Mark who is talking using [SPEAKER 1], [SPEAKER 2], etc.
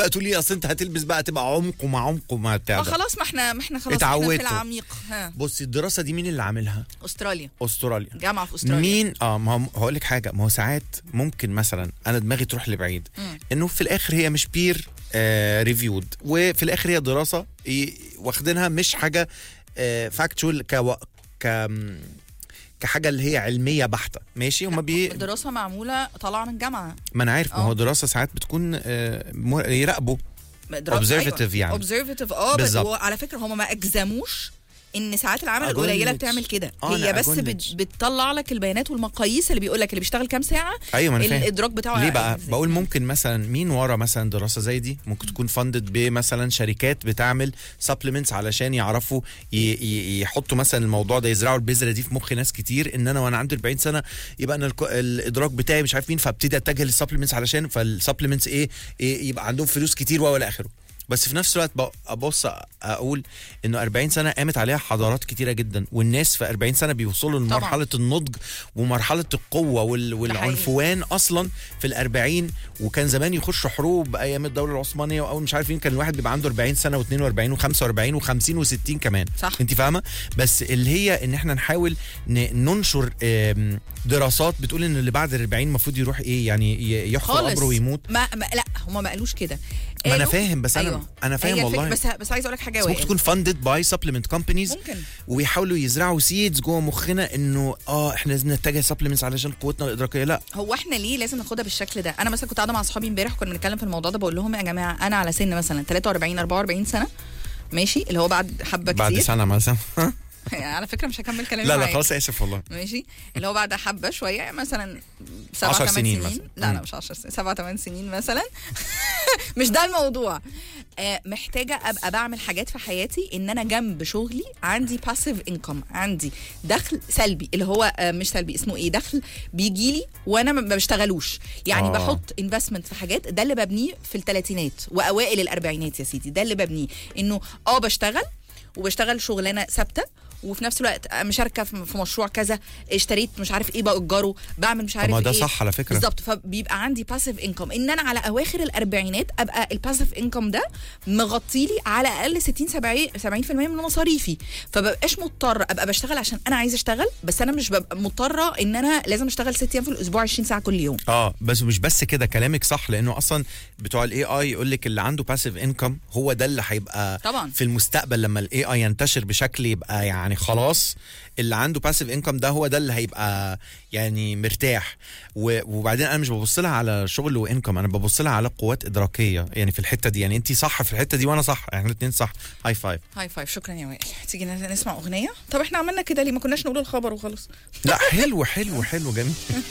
[SPEAKER 1] بقى تقولي اصل انت هتلبس بقى تبقى عمق ومع عمق ومع بتاع
[SPEAKER 2] اه
[SPEAKER 1] ده.
[SPEAKER 2] خلاص ما احنا ما احنا خلاص احنا في
[SPEAKER 1] اتعودتوا.
[SPEAKER 2] العميق ها
[SPEAKER 1] بصي الدراسه دي مين اللي عاملها
[SPEAKER 2] استراليا
[SPEAKER 1] استراليا
[SPEAKER 2] جامعه في استراليا
[SPEAKER 1] مين اه ما هو- هقول لك حاجه ما هو ساعات ممكن مثلا انا دماغي تروح لبعيد
[SPEAKER 2] مم.
[SPEAKER 1] انه في الاخر هي مش بير آه ريفيود وفي الاخر هي دراسه ي- واخدينها مش حاجه آه فاكتشوال ك ك كحاجه اللي هي علميه بحته ماشي هما بي
[SPEAKER 2] دراسه معموله طالعه من جامعه
[SPEAKER 1] ما انا عارف ما
[SPEAKER 2] آه.
[SPEAKER 1] هو دراسه ساعات بتكون آه مو- يراقبوا Observative يعني.
[SPEAKER 2] اوبزرفاتيف اه بس
[SPEAKER 1] بالظبط.
[SPEAKER 2] هو على فكره هم ما اجزموش ان ساعات العمل
[SPEAKER 1] أقول
[SPEAKER 2] القليله
[SPEAKER 1] لك.
[SPEAKER 2] بتعمل كده
[SPEAKER 1] آه،
[SPEAKER 2] هي
[SPEAKER 1] أنا
[SPEAKER 2] بس
[SPEAKER 1] أقول
[SPEAKER 2] بت
[SPEAKER 1] لك.
[SPEAKER 2] بتطلع لك البيانات والمقاييس اللي بيقول لك اللي بيشتغل كام ساعه
[SPEAKER 1] ايوه ما انا فاهم
[SPEAKER 2] الادراك بتاعه
[SPEAKER 1] ليه بقى
[SPEAKER 2] عامل إزاي.
[SPEAKER 1] بقول ممكن مثلا مين ورا مثلا دراسه زي دي ممكن تكون فاندد بمثلا شركات بتعمل سبلمنتس علشان يعرفوا ي- ي- يحطوا مثلا الموضوع ده يزرعوا البذره دي في مخ ناس كتير ان انا وانا عندي 40 سنه يبقى انا الك- الادراك بتاعي مش عارف مين فابتدي اتجه للسبلمنتس علشان فالسبلمنتس ايه, إيه يبقى عندهم فلوس كتير والى اخره بس في نفس الوقت بق- ابص اقول انه 40 سنه قامت عليها حضارات كتيره جدا والناس في 40 سنه بيوصلوا
[SPEAKER 2] طبعاً.
[SPEAKER 1] لمرحله النضج ومرحله القوه وال- والعنفوان اصلا في الأربعين وكان زمان يخشوا حروب ايام الدوله العثمانيه واول مش عارف مين كان الواحد بيبقى عنده 40 سنه و42 و45 و50 و60 كمان
[SPEAKER 2] صح.
[SPEAKER 1] انت فاهمه بس اللي هي ان احنا نحاول ن- ننشر آم، دراسات بتقول ان اللي بعد ال 40 المفروض يروح ايه يعني ي- يحفر
[SPEAKER 2] خالص
[SPEAKER 1] قبره ويموت
[SPEAKER 2] ما, ما لا هم ما قالوش كده
[SPEAKER 1] ما انا
[SPEAKER 2] قالوا-
[SPEAKER 1] فاهم بس انا
[SPEAKER 2] أيوة.
[SPEAKER 1] انا فاهم
[SPEAKER 2] هي الفكرة-
[SPEAKER 1] والله
[SPEAKER 2] بس بس عايز اقول لك حاجه يا
[SPEAKER 1] بس ممكن
[SPEAKER 2] وائل
[SPEAKER 1] تكون فاندد باي سبلمنت كومبانيز
[SPEAKER 2] ممكن
[SPEAKER 1] ويحاولوا يزرعوا سيدز جوه مخنا انه اه احنا لازم نتجه سبلمنتس علشان قوتنا الادراكيه لا
[SPEAKER 2] هو احنا ليه لازم ناخدها بالشكل ده انا مثلا كنت قاعده مع اصحابي امبارح كنا بنتكلم في الموضوع ده بقول لهم يا جماعه انا على سن مثلا 43 44 سنه ماشي اللي هو بعد حبه
[SPEAKER 1] بعد
[SPEAKER 2] كتير
[SPEAKER 1] سنه مثلا
[SPEAKER 2] على فكره مش هكمل كلامي
[SPEAKER 1] لا لا
[SPEAKER 2] معاك.
[SPEAKER 1] خلاص اسف والله
[SPEAKER 2] ماشي اللي هو بعد حبه شويه مثلا سبع
[SPEAKER 1] عشر
[SPEAKER 2] ثمان
[SPEAKER 1] سنين
[SPEAKER 2] سنين,
[SPEAKER 1] مثلا.
[SPEAKER 2] لا لا
[SPEAKER 1] مم.
[SPEAKER 2] مش 10 سنين سبع ثمان سنين مثلا مش ده الموضوع آه محتاجه ابقى بعمل حاجات في حياتي ان انا جنب شغلي عندي باسيف انكم عندي دخل سلبي اللي هو آه مش سلبي اسمه ايه دخل بيجي لي وانا ما بشتغلوش يعني
[SPEAKER 1] آه.
[SPEAKER 2] آه. بحط انفستمنت في حاجات ده اللي ببنيه في الثلاثينات واوائل الاربعينات يا سيدي ده اللي ببنيه انه اه بشتغل وبشتغل شغلانه ثابته وفي نفس الوقت مشاركه في في مشروع كذا اشتريت مش عارف ايه باجره بعمل مش عارف
[SPEAKER 1] ما ده
[SPEAKER 2] ايه
[SPEAKER 1] صح على فكرة.
[SPEAKER 2] بالظبط فبيبقى عندي باسيف انكم ان انا على اواخر الاربعينات ابقى الباسيف انكم ده مغطي لي على الاقل 60 70 70% من مصاريفي فببقاش مضطر ابقى بشتغل عشان انا عايزه اشتغل بس انا مش ببقى مضطره ان انا لازم اشتغل ست ايام في الاسبوع 20 ساعه كل يوم
[SPEAKER 1] اه بس مش بس كده كلامك صح لانه اصلا بتوع الاي اي يقول لك اللي عنده باسيف انكم هو ده اللي هيبقى
[SPEAKER 2] طبعا.
[SPEAKER 1] في المستقبل لما الاي اي ينتشر بشكل يبقى يعني خلاص اللي عنده باسيف انكم ده هو ده اللي هيبقى يعني مرتاح و- وبعدين انا مش ببص لها على شغل وانكم انا ببص لها على قوات ادراكيه يعني في الحته دي يعني انت صح في الحته دي وانا صح احنا الاثنين صح هاي فايف
[SPEAKER 2] هاي فايف شكرا يا وائل تيجي نسمع اغنيه طب احنا عملنا كده ليه ما كناش نقول الخبر وخلاص
[SPEAKER 1] لا حلو حلو حلو جميل